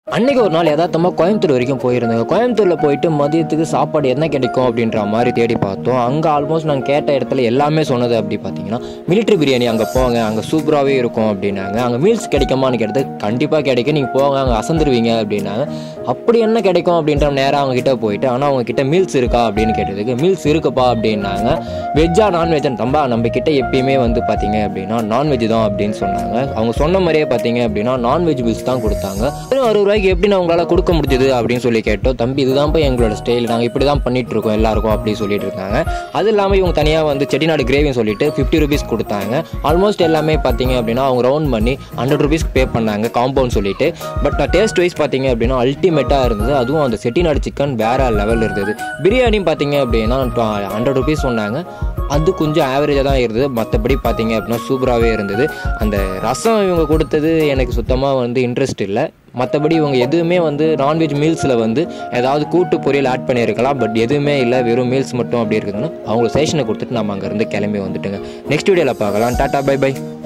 அன்னைக்கு ஒரு நாள் யதார்த்தமாக கோயம்புத்தூர் வரைக்கும் போயிருந்தாங்க கோயம்புத்தூரில் போயிட்டு மதியத்துக்கு சாப்பாடு என்ன கிடைக்கும் அப்படின்ற மாதிரி தேடி பார்த்தோம் அங்கே ஆல்மோஸ்ட் நாங்கள் கேட்ட இடத்துல எல்லாமே சொன்னது அப்படி பார்த்தீங்கன்னா மிலிட்ரி பிரியாணி அங்கே போங்க அங்கே சூப்பராகவே இருக்கும் அப்படின்னாங்க அங்கே மீல்ஸ் கிடைக்குமான்னு கேட்டது கண்டிப்பாக கிடைக்கும் நீங்கள் போங்க அங்கே அசந்துருவீங்க அப்படின்னாங்க அப்படி என்ன கிடைக்கும் அப்படின்ற நேராக அவங்க கிட்ட போயிட்டு ஆனால் அவங்க கிட்ட மீல்ஸ் இருக்கா அப்படின்னு கேட்டதுக்கு மீல்ஸ் இருக்குப்பா அப்படின்னாங்க வெஜ்ஜா நான்வெஜ்ஜா நம்ம நம்ம கிட்ட எப்பயுமே வந்து பார்த்தீங்க அப்படின்னா நான்வெஜ் தான் அப்படின்னு சொன்னாங்க அவங்க சொன்ன மாதிரியே பார்த்தீங்க அப்படின்னா நான்வெஜ் மீல்ஸ் தான் கொடுத்தாங்க வெறும் அறுபது ரூபாய்க்கு எப்படி நான் உங்களால் கொடுக்க முடிஞ்சது அப்படின்னு சொல்லி கேட்டோம் தம்பி இதுதான் போய் எங்களோட ஸ்டைல் நாங்கள் இப்படி தான் பண்ணிட்டு இருக்கோம் எல்லாருக்கும் அப்படி சொல்லிட்டு இருக்காங்க அது இல்லாமல் இவங்க தனியாக வந்து செட்டிநாடு கிரேவின்னு சொல்லிட்டு ஃபிஃப்டி ருபீஸ் கொடுத்தாங்க ஆல்மோஸ்ட் எல்லாமே பார்த்தீங்க அப்படின்னா அவங்க ரவுண்ட் பண்ணி ஹண்ட்ரட் ருபீஸ்க்கு பே பண்ணாங்க காம்பவுண்ட் சொல்லிட்டு பட் டேஸ்ட் வைஸ் பார்த்தீங்க அப்படின்னா அல்டிமேட்டாக இருந்தது அதுவும் அந்த செட்டிநாடு சிக்கன் வேற லெவல் இருந்தது பிரியாணியும் பார்த்தீங்க அப்படின்னா ஹண்ட்ரட் ருபீஸ் சொன்னாங்க அது கொஞ்சம் ஆவரேஜாக தான் இருந்தது மற்றபடி பார்த்தீங்க அப்படின்னா சூப்பராகவே இருந்தது அந்த ரசம் இவங்க கொடுத்தது எனக்கு சுத்தமாக வந்து இன்ட்ரெஸ்ட் இல்லை மற்றபடி இவங்க எதுவுமே வந்து நான்வெஜ் மீல்ஸில் வந்து ஏதாவது கூட்டு பொரியல் ஆட் பண்ணியிருக்கலாம் பட் எதுவுமே இல்லை வெறும் மீல்ஸ் மட்டும் அப்படி இருக்குதுன்னு அவங்களுக்கு சேஷனை கொடுத்துட்டு நம்ம அங்கேருந்து கிளம்பி வந்துட்டுங்க நெக்ஸ்ட் வீடியோவில் பார்க்கலாம் டாட்டா பை பை